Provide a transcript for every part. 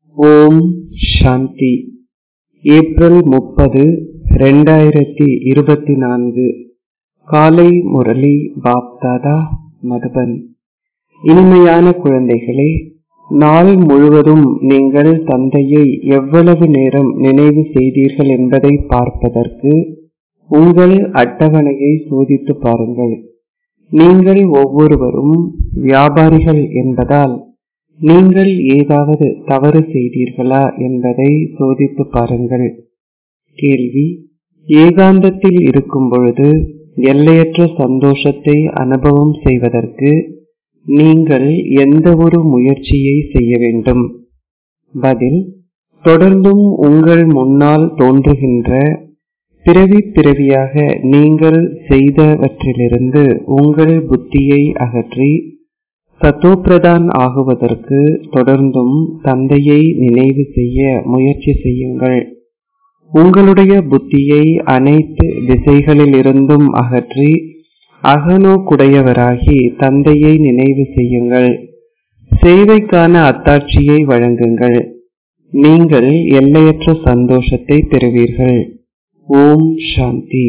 ஓம் சாந்தி April முப்பது ரெண்டாயிரத்தி இருபத்தி நான்கு காலை முரளி பாப்தாதா மதுபன் இனிமையான குழந்தைகளே நாள் முழுவதும் நீங்கள் தந்தையை எவ்வளவு நேரம் நினைவு செய்தீர்கள் என்பதை பார்ப்பதற்கு உங்கள் அட்டவணையை சோதித்து பாருங்கள் நீங்கள் ஒவ்வொருவரும் வியாபாரிகள் என்பதால் நீங்கள் ஏதாவது தவறு செய்தீர்களா என்பதை சோதித்து பாருங்கள் கேள்வி ஏகாந்தத்தில் இருக்கும் பொழுது எல்லையற்ற சந்தோஷத்தை அனுபவம் செய்வதற்கு நீங்கள் எந்த ஒரு முயற்சியை செய்ய வேண்டும் பதில் தொடர்ந்தும் உங்கள் முன்னால் தோன்றுகின்ற பிறவி பிறவியாக நீங்கள் செய்தவற்றிலிருந்து உங்கள் புத்தியை அகற்றி சத்தோப்பிரதான் ஆகுவதற்கு தொடர்ந்தும் தந்தையை நினைவு செய்ய முயற்சி செய்யுங்கள் உங்களுடைய புத்தியை அனைத்து திசைகளிலிருந்தும் அகற்றி அகநோக்குடையவராகி தந்தையை நினைவு செய்யுங்கள் சேவைக்கான அத்தாட்சியை வழங்குங்கள் நீங்கள் எல்லையற்ற சந்தோஷத்தை பெறுவீர்கள் ஓம் சாந்தி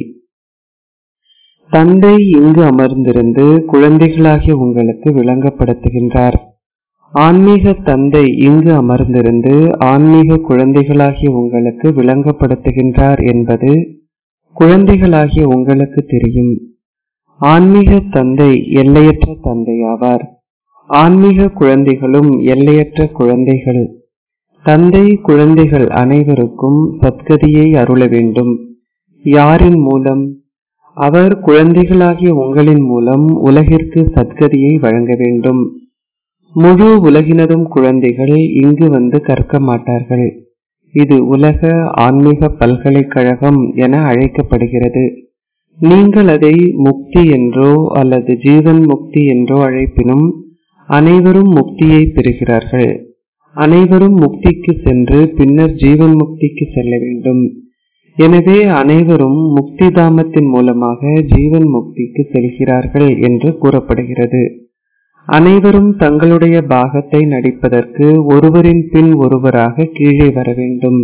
தந்தை இங்கு அமர்ந்திருந்து குழந்தைகளாகிய உங்களுக்கு விளங்கப்படுத்துகின்றார் ஆன்மீக தந்தை இங்கு அமர்ந்திருந்து ஆன்மீக குழந்தைகளாகிய உங்களுக்கு விளங்கப்படுத்துகின்றார் என்பது குழந்தைகளாகிய உங்களுக்கு தெரியும் ஆன்மீக தந்தை எல்லையற்ற தந்தையாவார் ஆன்மீக குழந்தைகளும் எல்லையற்ற குழந்தைகள் தந்தை குழந்தைகள் அனைவருக்கும் சத்கதியை அருள வேண்டும் யாரின் மூலம் அவர் குழந்தைகளாகிய உங்களின் மூலம் உலகிற்கு சத்கதியை வழங்க வேண்டும் முழு உலகினரும் குழந்தைகள் இங்கு வந்து கற்க மாட்டார்கள் இது உலக ஆன்மீக பல்கலைக்கழகம் என அழைக்கப்படுகிறது நீங்கள் அதை முக்தி என்றோ அல்லது ஜீவன் முக்தி என்றோ அழைப்பினும் அனைவரும் முக்தியை பெறுகிறார்கள் அனைவரும் முக்திக்கு சென்று பின்னர் ஜீவன் முக்திக்கு செல்ல வேண்டும் எனவே அனைவரும் முக்தி தாமத்தின் மூலமாக ஜீவன் முக்திக்கு செல்கிறார்கள் என்று கூறப்படுகிறது அனைவரும் தங்களுடைய பாகத்தை நடிப்பதற்கு ஒருவரின் பின் ஒருவராக கீழே வர வேண்டும்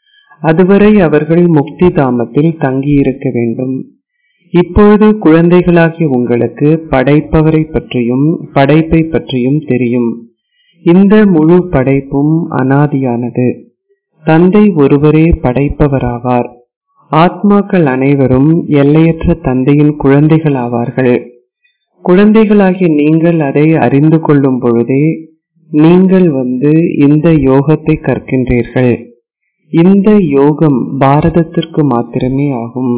அதுவரை அவர்கள் முக்தி தாமத்தில் தங்கியிருக்க வேண்டும் இப்பொழுது குழந்தைகளாகிய உங்களுக்கு படைப்பவரை பற்றியும் படைப்பை பற்றியும் தெரியும் இந்த முழு படைப்பும் அனாதியானது தந்தை ஒருவரே படைப்பவராவார் ஆத்மாக்கள் அனைவரும் எல்லையற்ற தந்தையின் குழந்தைகள் ஆவார்கள் குழந்தைகளாகிய நீங்கள் அதை அறிந்து கொள்ளும் பொழுதே நீங்கள் வந்து இந்த யோகத்தை கற்கின்றீர்கள் இந்த யோகம் பாரதத்திற்கு மாத்திரமே ஆகும்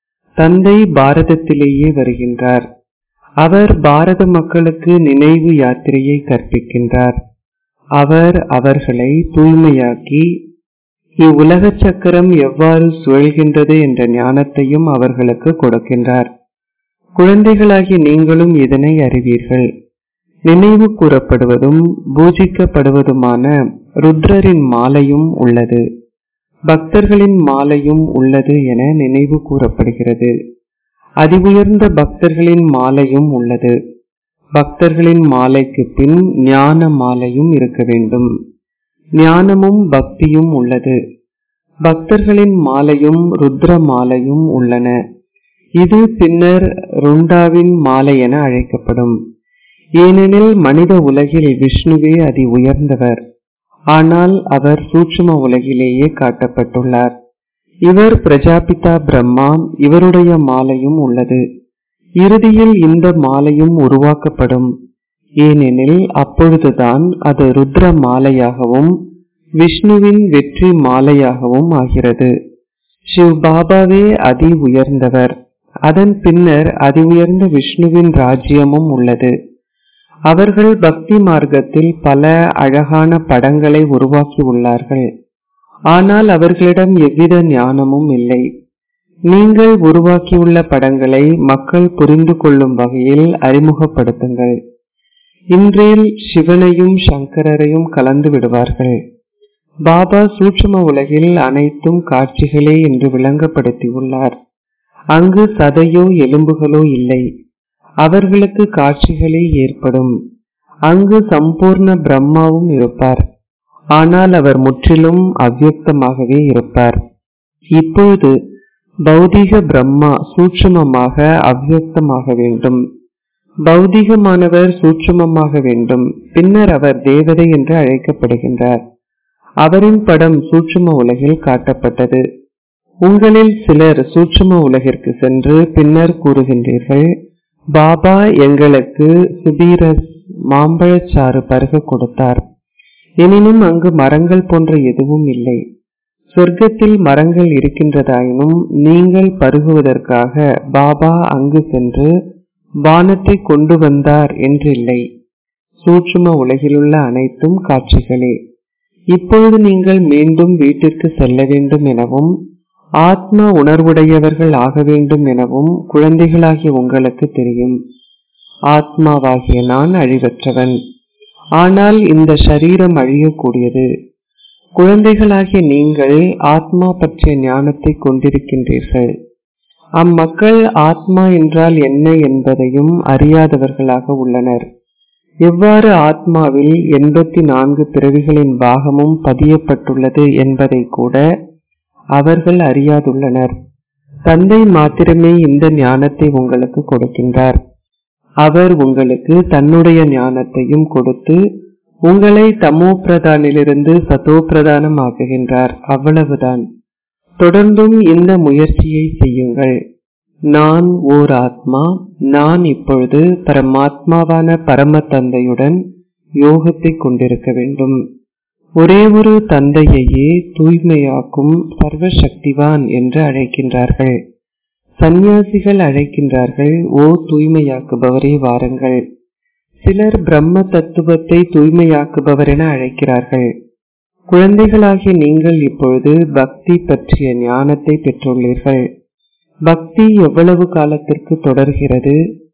தந்தை பாரதத்திலேயே வருகின்றார் அவர் பாரத மக்களுக்கு நினைவு யாத்திரையை கற்பிக்கின்றார் அவர் அவர்களை தூய்மையாக்கி இவ்வுலக சக்கரம் எவ்வாறு சுழல்கின்றது என்ற ஞானத்தையும் அவர்களுக்கு கொடுக்கின்றார் குழந்தைகளாகி நீங்களும் இதனை அறிவீர்கள் நினைவு கூறப்படுவதும் பூஜிக்கப்படுவதுமான ருத்ரரின் மாலையும் உள்ளது பக்தர்களின் மாலையும் உள்ளது என நினைவு கூறப்படுகிறது அதிவுயர்ந்த பக்தர்களின் மாலையும் உள்ளது பக்தர்களின் மாலைக்கு பின் ஞான மாலையும் இருக்க வேண்டும் ஞானமும் பக்தியும் உள்ளது பக்தர்களின் மாலையும் ருத்ர மாலையும் உள்ளன இது பின்னர் ருண்டாவின் மாலை என அழைக்கப்படும் ஏனெனில் மனித உலகில் விஷ்ணுவே அதி உயர்ந்தவர் ஆனால் அவர் சூட்சும உலகிலேயே காட்டப்பட்டுள்ளார் இவர் பிரஜாபிதா பிரம்மா இவருடைய மாலையும் உள்ளது இறுதியில் இந்த மாலையும் உருவாக்கப்படும் ஏனெனில் அப்பொழுதுதான் அது ருத்ர மாலையாகவும் விஷ்ணுவின் வெற்றி மாலையாகவும் ஆகிறது சிவ் பாபாவே அதி உயர்ந்தவர் அதன் பின்னர் அதி உயர்ந்த விஷ்ணுவின் ராஜ்யமும் உள்ளது அவர்கள் பக்தி மார்க்கத்தில் பல அழகான படங்களை உருவாக்கி உள்ளார்கள் ஆனால் அவர்களிடம் எவ்வித ஞானமும் இல்லை நீங்கள் உருவாக்கியுள்ள படங்களை மக்கள் புரிந்து கொள்ளும் வகையில் அறிமுகப்படுத்துங்கள் இன்றையில் சிவனையும் சங்கரரையும் கலந்து விடுவார்கள் பாபா சூட்சும உலகில் அனைத்தும் காட்சிகளே என்று விளங்கப்படுத்தியுள்ளார் அங்கு சதையோ எலும்புகளோ இல்லை அவர்களுக்கு காட்சிகளே ஏற்படும் அங்கு சம்பூர்ண பிரம்மாவும் இருப்பார் ஆனால் அவர் முற்றிலும் அவ்வியக்தமாகவே இருப்பார் இப்பொழுது பௌதீக பிரம்மா சூட்சுமமாக அவ்வியக்தமாக வேண்டும் பௌதீகமானவர் சூட்சுமமாக வேண்டும் பின்னர் அவர் தேவதை என்று அழைக்கப்படுகின்றார் அவரின் படம் சூட்சும உலகில் காட்டப்பட்டது உங்களில் சிலர் சூட்சும உலகிற்கு சென்று பின்னர் கூறுகின்றீர்கள் பாபா எங்களுக்கு சுபீரஸ் மாம்பழச்சாறு பருக கொடுத்தார் எனினும் அங்கு மரங்கள் போன்ற எதுவும் இல்லை சொர்க்கத்தில் மரங்கள் இருக்கின்றதாயினும் நீங்கள் பருகுவதற்காக பாபா அங்கு சென்று வானத்தை கொண்டு வந்தார் என்றில்லை சூட்சும உலகிலுள்ள அனைத்தும் காட்சிகளே இப்பொழுது நீங்கள் மீண்டும் வீட்டிற்கு செல்ல வேண்டும் எனவும் ஆத்ம உணர்வுடையவர்கள் ஆக வேண்டும் எனவும் குழந்தைகளாகிய உங்களுக்கு தெரியும் ஆத்மாவாகிய நான் அழிவற்றவன் ஆனால் இந்த சரீரம் அழியக்கூடியது குழந்தைகளாகிய நீங்கள் ஆத்மா பற்றிய ஞானத்தை கொண்டிருக்கின்றீர்கள் அம்மக்கள் ஆத்மா என்றால் என்ன என்பதையும் அறியாதவர்களாக உள்ளனர் எவ்வாறு ஆத்மாவில் எண்பத்தி நான்கு பிறவிகளின் பாகமும் பதியப்பட்டுள்ளது என்பதை கூட அவர்கள் அறியாதுள்ளனர் தந்தை மாத்திரமே இந்த ஞானத்தை உங்களுக்கு கொடுக்கின்றார் அவர் உங்களுக்கு தன்னுடைய ஞானத்தையும் கொடுத்து உங்களை தமோ பிரதானிலிருந்து சதோ பிரதானம் ஆக்குகின்றார் அவ்வளவுதான் தொடர்ந்தும் இந்த முயற்சியை செய்யுங்கள் நான் ஓர் ஆத்மா நான் இப்பொழுது பரமாத்மாவான பரம தந்தையுடன் யோகத்தை கொண்டிருக்க வேண்டும் ஒரே ஒரு தந்தையையே தூய்மையாக்கும் சர்வசக்திவான் என்று அழைக்கின்றார்கள் சந்நியாசிகள் அழைக்கின்றார்கள் ஓ தூய்மையாக்குபவரே வாருங்கள் சிலர் பிரம்ம தத்துவத்தை தூய்மையாக்குபவர் என அழைக்கிறார்கள் குழந்தைகளாகிய நீங்கள் இப்பொழுது பக்தி பற்றிய ஞானத்தை பெற்றுள்ளீர்கள் பக்தி எவ்வளவு காலத்திற்கு தொடர்கிறது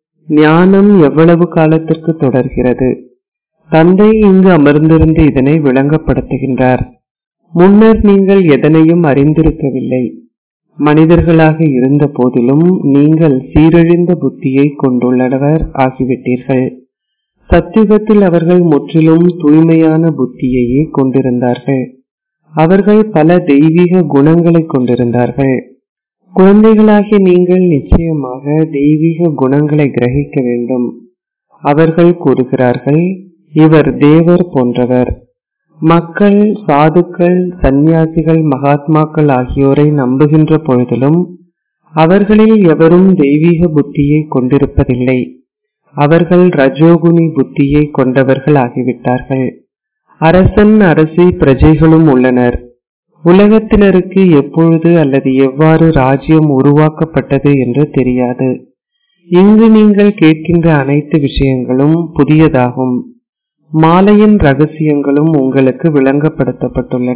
ஞானம் எவ்வளவு காலத்திற்கு தொடர்கிறது தந்தை இங்கு அமர்ந்திருந்து இதனை விளங்கப்படுத்துகின்றார் முன்னர் நீங்கள் எதனையும் அறிந்திருக்கவில்லை மனிதர்களாக இருந்த போதிலும் நீங்கள் சீரழிந்த புத்தியை கொண்டுள்ளவர் ஆகிவிட்டீர்கள் சத்தியுகத்தில் அவர்கள் முற்றிலும் தூய்மையான புத்தியையே கொண்டிருந்தார்கள் அவர்கள் பல தெய்வீக குணங்களை கொண்டிருந்தார்கள் குழந்தைகளாகிய நீங்கள் நிச்சயமாக தெய்வீக குணங்களை கிரகிக்க வேண்டும் அவர்கள் கூறுகிறார்கள் இவர் தேவர் போன்றவர் மக்கள் சாதுக்கள் சந்நியாசிகள் மகாத்மாக்கள் ஆகியோரை நம்புகின்ற பொழுதிலும் அவர்களில் எவரும் தெய்வீக புத்தியை கொண்டிருப்பதில்லை அவர்கள் ரஜோகுனி புத்தியை கொண்டவர்கள் ஆகிவிட்டார்கள் அரசன் அரசி பிரஜைகளும் உள்ளனர் உலகத்தினருக்கு எப்பொழுது அல்லது எவ்வாறு ராஜ்யம் உருவாக்கப்பட்டது என்று தெரியாது இங்கு நீங்கள் கேட்கின்ற அனைத்து விஷயங்களும் புதியதாகும் மாலையின் ரகசியங்களும் உங்களுக்கு விளங்கப்படுத்தப்பட்டுள்ளன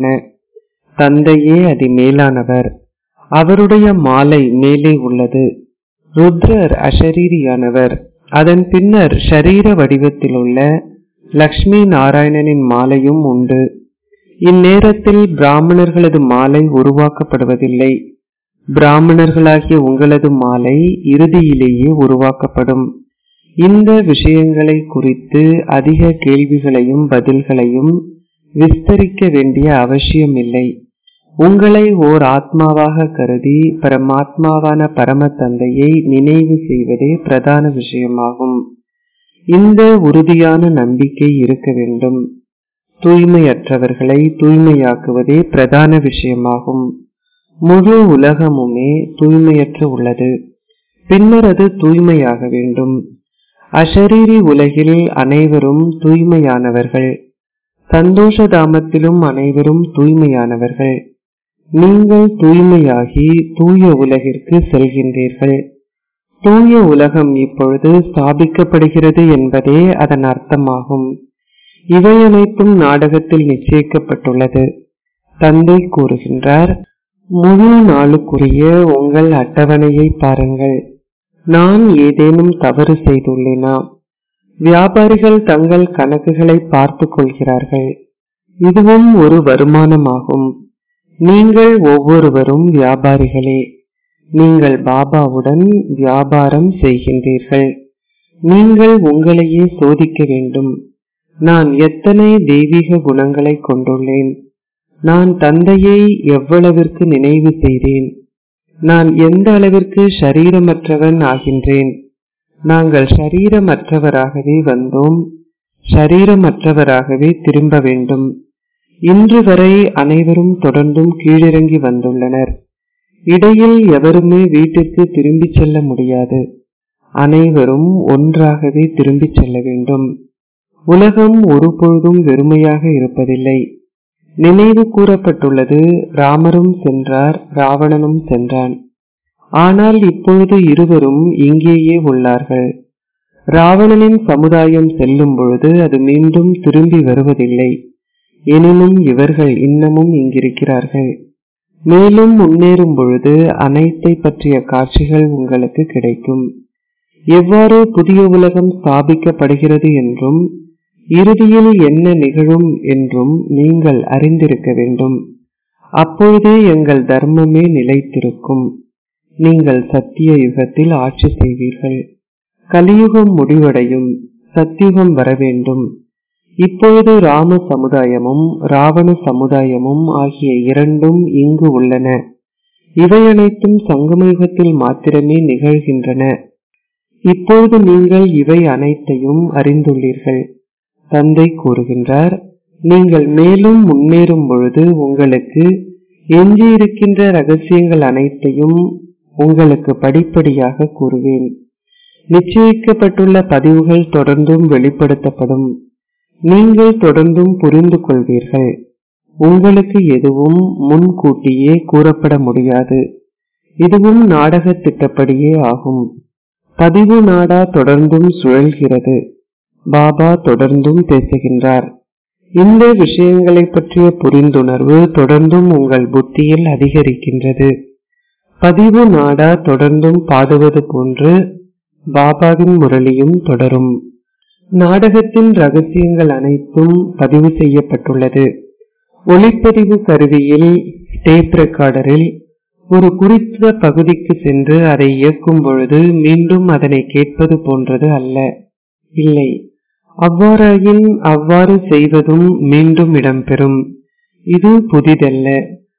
தந்தையே அதி மேலானவர் அவருடைய மாலை மேலே உள்ளது ருத்ரர் அஷரீரியானவர் அதன் பின்னர் ஷரீர வடிவத்தில் உள்ள லக்ஷ்மி நாராயணனின் மாலையும் உண்டு இந்நேரத்தில் பிராமணர்களது மாலை உருவாக்கப்படுவதில்லை பிராமணர்களாகிய உங்களது மாலை இறுதியிலேயே உருவாக்கப்படும் இந்த விஷயங்களை குறித்து அதிக கேள்விகளையும் பதில்களையும் விஸ்தரிக்க வேண்டிய அவசியமில்லை உங்களை ஓர் ஆத்மாவாக கருதி பரமாத்மாவான பரம தந்தையை நினைவு செய்வதே பிரதான விஷயமாகும் இந்த உறுதியான நம்பிக்கை இருக்க வேண்டும் தூய்மையற்றவர்களை தூய்மையாக்குவதே பிரதான விஷயமாகும் முழு உலகமுமே தூய்மையற்று உள்ளது பின்னர் அது தூய்மையாக வேண்டும் அஷரீரி உலகில் அனைவரும் தூய்மையானவர்கள் சந்தோஷ தாமத்திலும் அனைவரும் தூய்மையானவர்கள் நீங்கள் தூய்மையாகி தூய உலகிற்கு செல்கின்றீர்கள் தூய உலகம் இப்பொழுது ஸ்தாபிக்கப்படுகிறது என்பதே அதன் அர்த்தமாகும் இவை அனைத்தும் நாடகத்தில் நிச்சயிக்கப்பட்டுள்ளது தந்தை கூறுகின்றார் முழு நாளுக்குரிய உங்கள் அட்டவணையை பாருங்கள் நான் ஏதேனும் தவறு செய்துள்ளேனா வியாபாரிகள் தங்கள் கணக்குகளை பார்த்துக் கொள்கிறார்கள் இதுவும் ஒரு வருமானமாகும் நீங்கள் ஒவ்வொருவரும் வியாபாரிகளே நீங்கள் பாபாவுடன் வியாபாரம் செய்கின்றீர்கள் நீங்கள் உங்களையே சோதிக்க வேண்டும் நான் எத்தனை தெய்வீக குணங்களை கொண்டுள்ளேன் நான் தந்தையை எவ்வளவிற்கு நினைவு செய்தேன் நான் எந்த அளவிற்கு ஷரீரமற்றவன் ஆகின்றேன் நாங்கள் ஷரீரமற்றவராகவே வந்தோம் ஷரீரமற்றவராகவே திரும்ப வேண்டும் இன்று வரை அனைவரும் தொடர்ந்தும் கீழிறங்கி வந்துள்ளனர் இடையில் எவருமே வீட்டிற்கு திரும்பிச் செல்ல முடியாது அனைவரும் ஒன்றாகவே திரும்பிச் செல்ல வேண்டும் உலகம் ஒருபொழுதும் வெறுமையாக இருப்பதில்லை நினைவு கூறப்பட்டுள்ளது ராமரும் சென்றார் ராவணனும் சென்றான் ஆனால் இப்பொழுது இருவரும் இங்கேயே உள்ளார்கள் ராவணனின் சமுதாயம் செல்லும் பொழுது அது மீண்டும் திரும்பி வருவதில்லை எனினும் இவர்கள் இன்னமும் இங்கிருக்கிறார்கள் மேலும் முன்னேறும் பொழுது அனைத்தை பற்றிய காட்சிகள் உங்களுக்கு கிடைக்கும் எவ்வாறு புதிய உலகம் ஸ்தாபிக்கப்படுகிறது என்றும் இறுதியில் என்ன நிகழும் என்றும் நீங்கள் அறிந்திருக்க வேண்டும் அப்பொழுதே எங்கள் தர்மமே நிலைத்திருக்கும் நீங்கள் சத்திய யுகத்தில் ஆட்சி செய்வீர்கள் கலியுகம் முடிவடையும் சத்தியுகம் வர வேண்டும் இப்பொழுது ராம சமுதாயமும் ராவண சமுதாயமும் ஆகிய இரண்டும் இங்கு உள்ளன இவை அனைத்தும் சங்கமயுகத்தில் மாத்திரமே நிகழ்கின்றன இப்பொழுது நீங்கள் இவை அனைத்தையும் அறிந்துள்ளீர்கள் தந்தை கூறுகின்றார் நீங்கள் மேலும் முன்னேறும் பொழுது உங்களுக்கு எஞ்சியிருக்கின்ற ரகசியங்கள் அனைத்தையும் உங்களுக்கு படிப்படியாக கூறுவேன் நிச்சயிக்கப்பட்டுள்ள பதிவுகள் தொடர்ந்தும் வெளிப்படுத்தப்படும் நீங்கள் தொடர்ந்தும் புரிந்து கொள்வீர்கள் உங்களுக்கு எதுவும் முன்கூட்டியே கூறப்பட முடியாது இதுவும் நாடக திட்டப்படியே ஆகும் பதிவு நாடா தொடர்ந்தும் சுழல்கிறது பாபா தொடர்ந்தும் பேசுகின்றார் இந்த விஷயங்களை பற்றிய புரிந்துணர்வு தொடர்ந்தும் உங்கள் புத்தியில் அதிகரிக்கின்றது பதிவு நாடா தொடர்ந்தும் பாடுவது போன்று பாபாவின் முரளியும் தொடரும் நாடகத்தின் ரகசியங்கள் அனைத்தும் பதிவு செய்யப்பட்டுள்ளது ஒளிப்பதிவு கருவியில் டேப் ரெக்கார்டரில் ஒரு குறித்த பகுதிக்கு சென்று அதை இயக்கும் பொழுது மீண்டும் அதனை கேட்பது போன்றது அல்ல இல்லை அவ்வாறாயின் அவ்வாறு செய்வதும் மீண்டும் இடம்பெறும் இது புதிதல்ல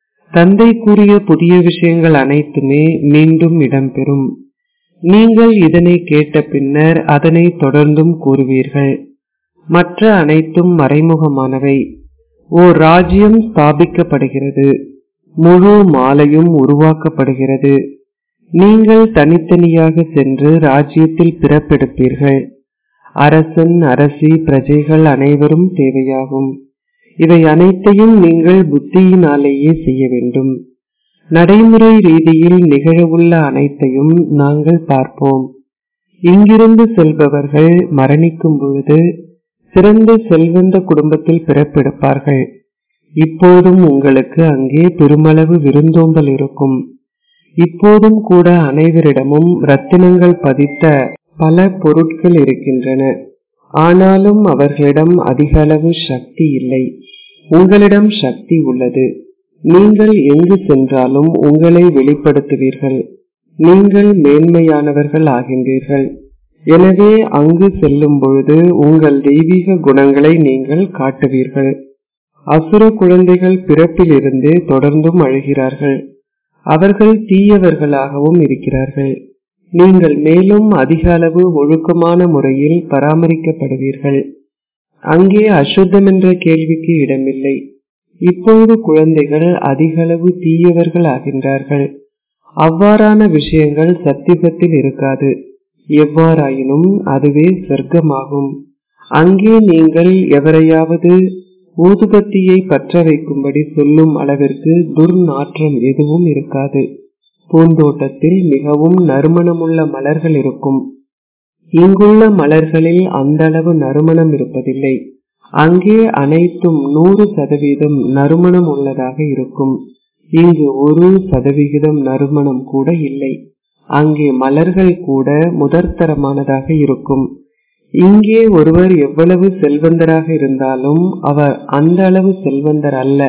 தந்தை கூறிய புதிய விஷயங்கள் அனைத்துமே மீண்டும் இடம்பெறும் நீங்கள் இதனை கேட்ட பின்னர் அதனை தொடர்ந்தும் கூறுவீர்கள் மற்ற அனைத்தும் மறைமுகமானவை ஓர் ராஜ்யம் ஸ்தாபிக்கப்படுகிறது முழு மாலையும் உருவாக்கப்படுகிறது நீங்கள் தனித்தனியாக சென்று ராஜ்யத்தில் பிறப்பெடுப்பீர்கள் அரசன் அரசி பிரஜைகள் அனைவரும் தேவையாகும் இவை அனைத்தையும் நீங்கள் புத்தியினாலேயே செய்ய வேண்டும் நடைமுறை ரீதியில் நிகழவுள்ள அனைத்தையும் நாங்கள் பார்ப்போம் இங்கிருந்து செல்பவர்கள் மரணிக்கும் பொழுது சிறந்த செல்வந்த குடும்பத்தில் பிறப்பெடுப்பார்கள் இப்போதும் உங்களுக்கு அங்கே பெருமளவு விருந்தோம்பல் இருக்கும் இப்போதும் கூட அனைவரிடமும் ரத்தினங்கள் பதித்த பல பொருட்கள் இருக்கின்றன ஆனாலும் அவர்களிடம் அதிக அளவு சக்தி இல்லை உங்களிடம் சக்தி உள்ளது நீங்கள் எங்கு சென்றாலும் உங்களை வெளிப்படுத்துவீர்கள் நீங்கள் மேன்மையானவர்கள் ஆகின்றீர்கள் எனவே அங்கு செல்லும் பொழுது உங்கள் தெய்வீக குணங்களை நீங்கள் காட்டுவீர்கள் அசுர குழந்தைகள் பிறப்பிலிருந்தே தொடர்ந்தும் அழுகிறார்கள் அவர்கள் தீயவர்களாகவும் இருக்கிறார்கள் நீங்கள் மேலும் அதிக அளவு ஒழுக்கமான முறையில் பராமரிக்கப்படுவீர்கள் அங்கே அசுத்தம் என்ற கேள்விக்கு இடமில்லை இப்பொழுது குழந்தைகள் அதிக அளவு தீயவர்கள் ஆகின்றார்கள் அவ்வாறான விஷயங்கள் சத்தியத்தில் இருக்காது எவ்வாறாயினும் அதுவே சொர்க்கமாகும் அங்கே நீங்கள் எவரையாவது ஊதுபத்தியை பற்ற வைக்கும்படி சொல்லும் அளவிற்கு துர்நாற்றம் எதுவும் இருக்காது பூந்தோட்டத்தில் மிகவும் நறுமணமுள்ள மலர்கள் இருக்கும் இங்குள்ள மலர்களில் அந்த அளவு நறுமணம் இருப்பதில்லை அங்கே அனைத்தும் நூறு சதவீதம் நறுமணம் உள்ளதாக இருக்கும் இங்கு ஒரு சதவிகிதம் நறுமணம் கூட இல்லை அங்கே மலர்கள் கூட முதற்தரமானதாக இருக்கும் இங்கே ஒருவர் எவ்வளவு செல்வந்தராக இருந்தாலும் அவர் அந்த அளவு செல்வந்தர் அல்ல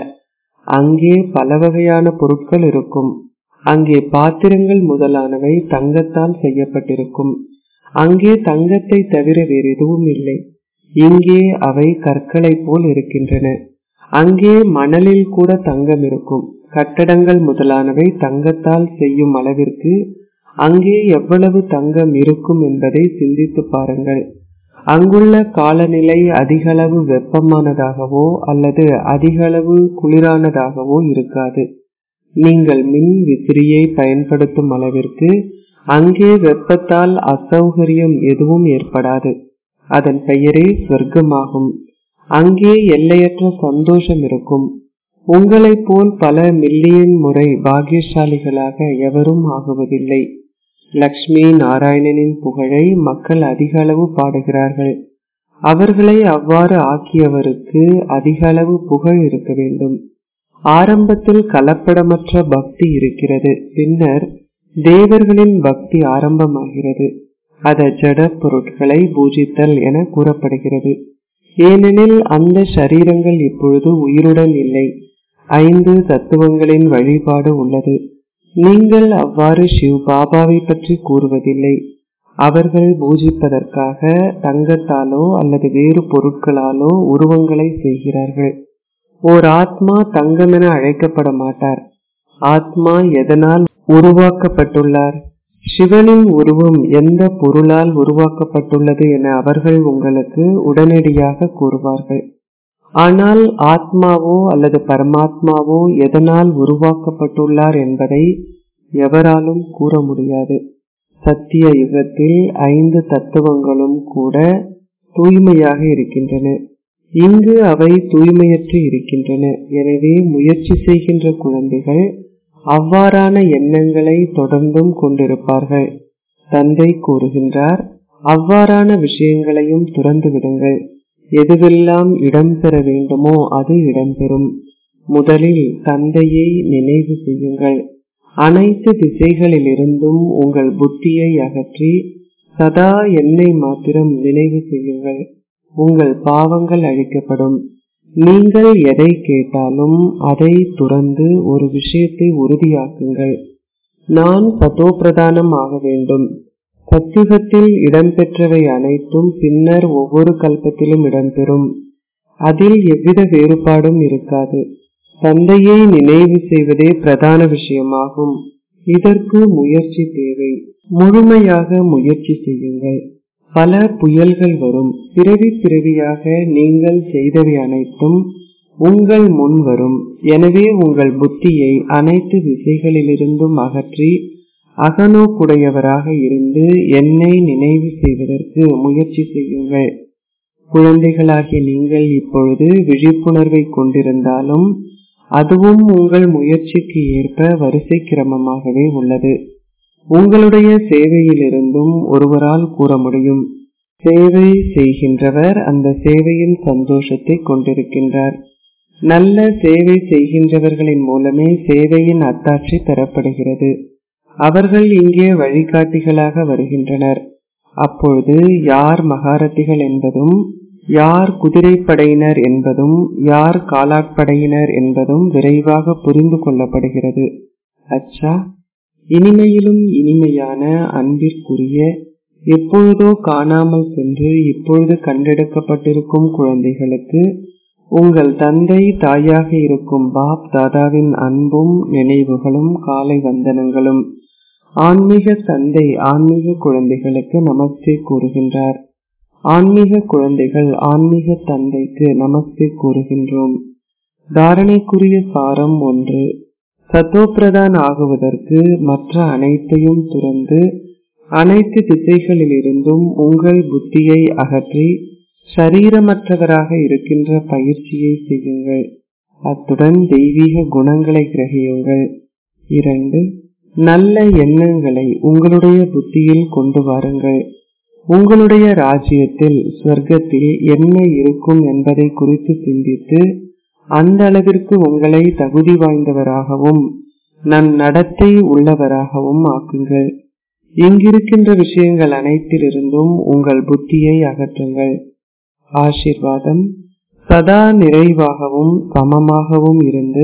அங்கே பல வகையான பொருட்கள் இருக்கும் அங்கே பாத்திரங்கள் முதலானவை தங்கத்தால் செய்யப்பட்டிருக்கும் அங்கே தங்கத்தை தவிர வேறு எதுவும் இல்லை இங்கே அவை கற்களைப் போல் இருக்கின்றன அங்கே மணலில் கூட தங்கம் இருக்கும் கட்டடங்கள் முதலானவை தங்கத்தால் செய்யும் அளவிற்கு அங்கே எவ்வளவு தங்கம் இருக்கும் என்பதை சிந்தித்து பாருங்கள் அங்குள்ள காலநிலை அதிகளவு வெப்பமானதாகவோ அல்லது அதிகளவு குளிரானதாகவோ இருக்காது நீங்கள் மின் விசிறியை பயன்படுத்தும் அளவிற்கு அங்கே வெப்பத்தால் அசௌகரியம் எதுவும் ஏற்படாது அதன் பெயரே சொர்க்கமாகும் அங்கே எல்லையற்ற சந்தோஷம் இருக்கும் உங்களைப் போல் பல மில்லியன் முறை பாக்கியசாலிகளாக எவரும் ஆகுவதில்லை லக்ஷ்மி நாராயணனின் புகழை மக்கள் அதிக அளவு பாடுகிறார்கள் அவர்களை அவ்வாறு ஆக்கியவருக்கு அதிக அளவு புகழ் இருக்க வேண்டும் ஆரம்பத்தில் கலப்படமற்ற பக்தி இருக்கிறது பின்னர் தேவர்களின் பக்தி ஆரம்பமாகிறது அத ஜட பொருட்களை பூஜித்தல் என கூறப்படுகிறது ஏனெனில் அந்த சரீரங்கள் இப்பொழுது உயிருடன் இல்லை ஐந்து தத்துவங்களின் வழிபாடு உள்ளது நீங்கள் அவ்வாறு சிவ் பாபாவை பற்றி கூறுவதில்லை அவர்கள் பூஜிப்பதற்காக தங்கத்தாலோ அல்லது வேறு பொருட்களாலோ உருவங்களை செய்கிறார்கள் ஓர் ஆத்மா தங்கம் என அழைக்கப்பட மாட்டார் ஆத்மா எதனால் உருவாக்கப்பட்டுள்ளார் சிவனின் உருவம் எந்த பொருளால் உருவாக்கப்பட்டுள்ளது என அவர்கள் உங்களுக்கு உடனடியாக கூறுவார்கள் ஆனால் ஆத்மாவோ அல்லது பரமாத்மாவோ எதனால் உருவாக்கப்பட்டுள்ளார் என்பதை எவராலும் கூற முடியாது சத்திய யுகத்தில் ஐந்து தத்துவங்களும் கூட தூய்மையாக இருக்கின்றன இங்கு அவை தூய்மையற்று இருக்கின்றன எனவே முயற்சி செய்கின்ற குழந்தைகள் அவ்வாறான எண்ணங்களை தொடர்ந்தும் கொண்டிருப்பார்கள் தந்தை கூறுகின்றார் அவ்வாறான விஷயங்களையும் துறந்து விடுங்கள் எதுவெல்லாம் இடம்பெற வேண்டுமோ அது இடம்பெறும் முதலில் தந்தையை நினைவு செய்யுங்கள் அனைத்து திசைகளிலிருந்தும் உங்கள் புத்தியை அகற்றி சதா என்னை மாத்திரம் நினைவு செய்யுங்கள் உங்கள் பாவங்கள் அழிக்கப்படும் நீங்கள் எதை கேட்டாலும் அதை துறந்து ஒரு விஷயத்தை உறுதியாக்குங்கள் நான் சதோப்பிரதானம் ஆக வேண்டும் சத்தியுகத்தில் இடம்பெற்றவை அனைத்தும் பின்னர் ஒவ்வொரு கல்பத்திலும் இடம்பெறும் அதில் எவ்வித வேறுபாடும் இருக்காது தந்தையை நினைவு செய்வதே பிரதான விஷயமாகும் இதற்கு முயற்சி தேவை முழுமையாக முயற்சி செய்யுங்கள் பல புயல்கள் வரும் பிறவி பிறவியாக நீங்கள் செய்தவை அனைத்தும் உங்கள் முன் வரும் எனவே உங்கள் புத்தியை அனைத்து திசைகளிலிருந்தும் அகற்றி அகநோக்குடையவராக இருந்து என்னை நினைவு செய்வதற்கு முயற்சி செய்யுங்கள் குழந்தைகளாகிய நீங்கள் இப்பொழுது விழிப்புணர்வை கொண்டிருந்தாலும் அதுவும் உங்கள் முயற்சிக்கு ஏற்ப வரிசை கிரமமாகவே உள்ளது உங்களுடைய சேவையிலிருந்தும் ஒருவரால் கூற முடியும் சேவை செய்கின்றவர் அந்த சேவையின் சந்தோஷத்தை கொண்டிருக்கின்றார் நல்ல சேவை செய்கின்றவர்களின் மூலமே சேவையின் அத்தாட்சி பெறப்படுகிறது அவர்கள் இங்கே வழிகாட்டிகளாக வருகின்றனர் அப்பொழுது யார் மகாரதிகள் என்பதும் யார் குதிரைப்படையினர் என்பதும் யார் காலாட்படையினர் என்பதும் விரைவாக புரிந்து கொள்ளப்படுகிறது அச்சா இனிமையிலும் இனிமையான அன்பிற்குரிய எப்பொழுதோ காணாமல் சென்று இப்பொழுது கண்டெடுக்கப்பட்டிருக்கும் குழந்தைகளுக்கு உங்கள் தந்தை தாயாக இருக்கும் பாப் தாதாவின் அன்பும் நினைவுகளும் காலை வந்தனங்களும் ஆன்மீக தந்தை ஆன்மீக குழந்தைகளுக்கு நமஸ்தே கூறுகின்றார் ஆன்மீக குழந்தைகள் ஆன்மீக தந்தைக்கு நமஸ்தே கூறுகின்றோம் தாரணைக்குரிய சாரம் ஒன்று சத்தோப்பிரதான் ஆகுவதற்கு மற்ற அனைத்தையும் துறந்து அனைத்து திசைகளிலிருந்தும் உங்கள் புத்தியை அகற்றி சரீரமற்றவராக இருக்கின்ற பயிற்சியை செய்யுங்கள் அத்துடன் தெய்வீக குணங்களை கிரகியுங்கள் இரண்டு நல்ல எண்ணங்களை உங்களுடைய புத்தியில் கொண்டு வாருங்கள் உங்களுடைய ராஜ்யத்தில் சொர்க்கத்தில் என்ன இருக்கும் என்பதை குறித்து சிந்தித்து அந்த அளவிற்கு உங்களை தகுதி வாய்ந்தவராகவும் நன் நடத்தை உள்ளவராகவும் ஆக்குங்கள் இங்கிருக்கின்ற விஷயங்கள் அனைத்திலிருந்தும் உங்கள் புத்தியை அகற்றுங்கள் ஆசிர்வாதம் சதா நிறைவாகவும் சமமாகவும் இருந்து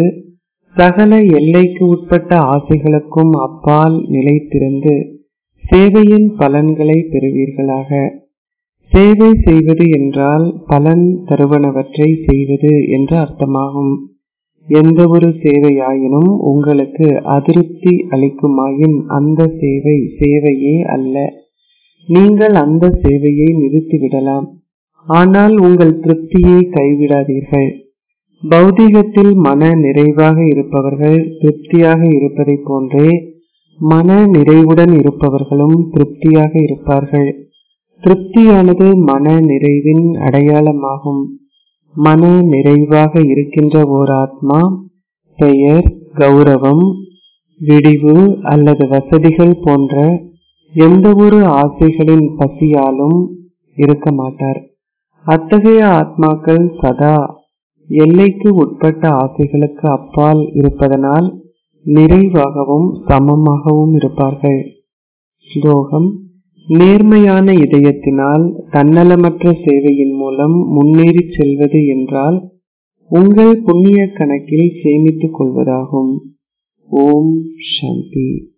சகல எல்லைக்கு உட்பட்ட ஆசைகளுக்கும் அப்பால் நிலைத்திருந்து சேவையின் பலன்களை பெறுவீர்களாக சேவை செய்வது என்றால் பலன் தருவனவற்றை செய்வது என்று அர்த்தமாகும் எந்த ஒரு சேவையாயினும் உங்களுக்கு அதிருப்தி அளிக்குமாயின் அந்த சேவை சேவையே அல்ல நீங்கள் அந்த சேவையை நிறுத்திவிடலாம் ஆனால் உங்கள் திருப்தியை கைவிடாதீர்கள் பௌதிகத்தில் மன நிறைவாக இருப்பவர்கள் திருப்தியாக இருப்பதை போன்றே மன நிறைவுடன் இருப்பவர்களும் திருப்தியாக இருப்பார்கள் திருப்தியானது மன நிறைவின் அடையாளமாகும் மன நிறைவாக இருக்கின்ற ஓர் ஆத்மா பெயர் கௌரவம் விடிவு அல்லது வசதிகள் போன்ற எந்த ஒரு ஆசைகளின் பசியாலும் இருக்க மாட்டார் அத்தகைய ஆத்மாக்கள் சதா எல்லைக்கு உட்பட்ட ஆசைகளுக்கு அப்பால் இருப்பதனால் நிறைவாகவும் சமமாகவும் இருப்பார்கள் ஸ்லோகம் நேர்மையான இதயத்தினால் தன்னலமற்ற சேவையின் மூலம் முன்னேறி செல்வது என்றால் உங்கள் புண்ணிய கணக்கில் சேமித்துக் கொள்வதாகும் ஓம் சாந்தி